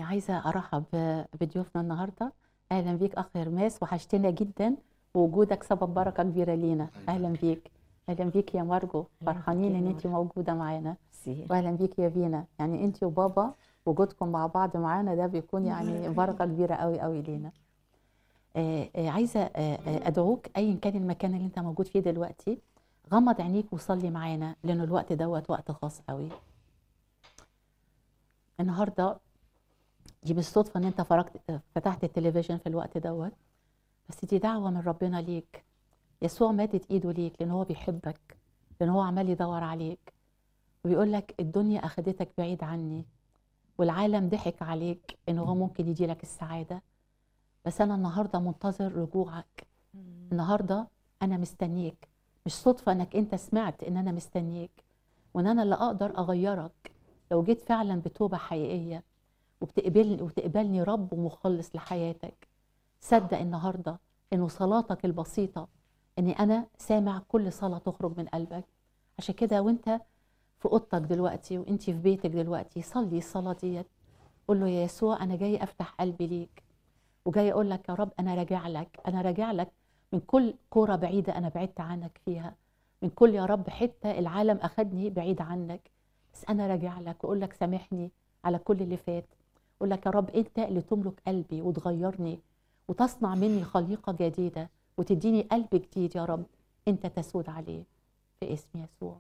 عايزة أرحب بضيوفنا النهاردة أهلا بيك أخ هرماس وحشتنا جدا ووجودك سبب بركة كبيرة لينا أهلا بيك أهلا بيك يا مارجو أهلاً فرحانين بيك يا إن أنت موجودة معانا ميرسي. وأهلا بيك يا فينا يعني أنت وبابا وجودكم مع بعض معانا ده بيكون يعني بركة كبيرة قوي قوي لينا آه، آه، عايزة آه، آه، أدعوك أيا كان المكان اللي أنت موجود فيه دلوقتي غمض عينيك وصلي معانا لأن الوقت دوت وقت خاص قوي النهارده دي بالصدفة إن أنت فرجت فتحت التلفزيون في الوقت دوت بس دي دعوة من ربنا ليك يسوع مادد إيده ليك لأن هو بيحبك لأن هو عمال يدور عليك وبيقول لك الدنيا أخدتك بعيد عني والعالم ضحك عليك إن هو ممكن يديلك السعادة بس أنا النهاردة منتظر رجوعك النهاردة أنا مستنيك مش صدفة إنك أنت سمعت إن أنا مستنيك وإن أنا اللي أقدر أغيرك لو جيت فعلا بتوبة حقيقية وبتقبلني وتقبلني رب ومخلص لحياتك صدق النهارده ان صلاتك البسيطه اني انا سامع كل صلاه تخرج من قلبك عشان كده وانت في اوضتك دلوقتي وانت في بيتك دلوقتي صلي الصلاه ديت قول له يا يسوع انا جاي افتح قلبي ليك وجاي اقول لك يا رب انا راجع لك انا راجع لك من كل كوره بعيده انا بعدت عنك فيها من كل يا رب حته العالم اخدني بعيد عنك بس انا راجع لك واقول لك سامحني على كل اللي فات اقول لك يا رب انت اللي تملك قلبي وتغيرني وتصنع مني خليقه جديده وتديني قلب جديد يا رب انت تسود عليه في اسم يسوع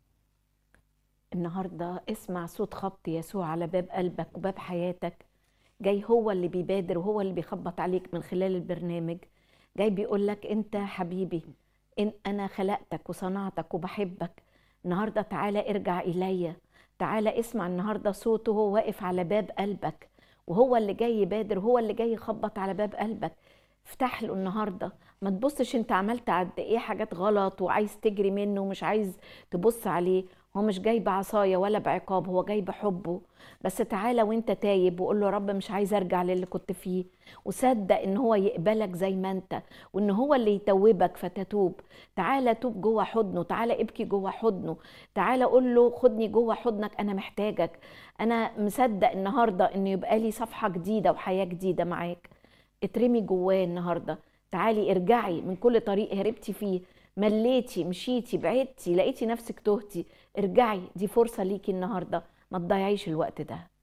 النهارده اسمع صوت خبط يسوع على باب قلبك وباب حياتك جاي هو اللي بيبادر وهو اللي بيخبط عليك من خلال البرنامج جاي بيقول لك انت حبيبي إن انا خلقتك وصنعتك وبحبك النهارده تعالى ارجع الي تعالى اسمع النهارده صوته وهو واقف على باب قلبك وهو اللي جاي يبادر هو اللي جاي يخبط على باب قلبك افتح له النهارده ما تبصش انت عملت قد ايه حاجات غلط وعايز تجري منه ومش عايز تبص عليه هو مش جاي بعصايه ولا بعقاب هو جاي بحبه بس تعالى وانت تايب وقول له يا رب مش عايز ارجع للي كنت فيه وصدق ان هو يقبلك زي ما انت وان هو اللي يتوبك فتتوب تعالى توب جوه حضنه تعالى ابكي جوه حضنه تعالى قول له خدني جوه حضنك انا محتاجك انا مصدق النهارده ان يبقى لي صفحه جديده وحياه جديده معاك اترمي جواه النهارده تعالي ارجعي من كل طريق هربتي فيه مليتي مشيتي بعدتي لقيتي نفسك تهتي ارجعي دي فرصه ليكي النهارده ما تضيعيش الوقت ده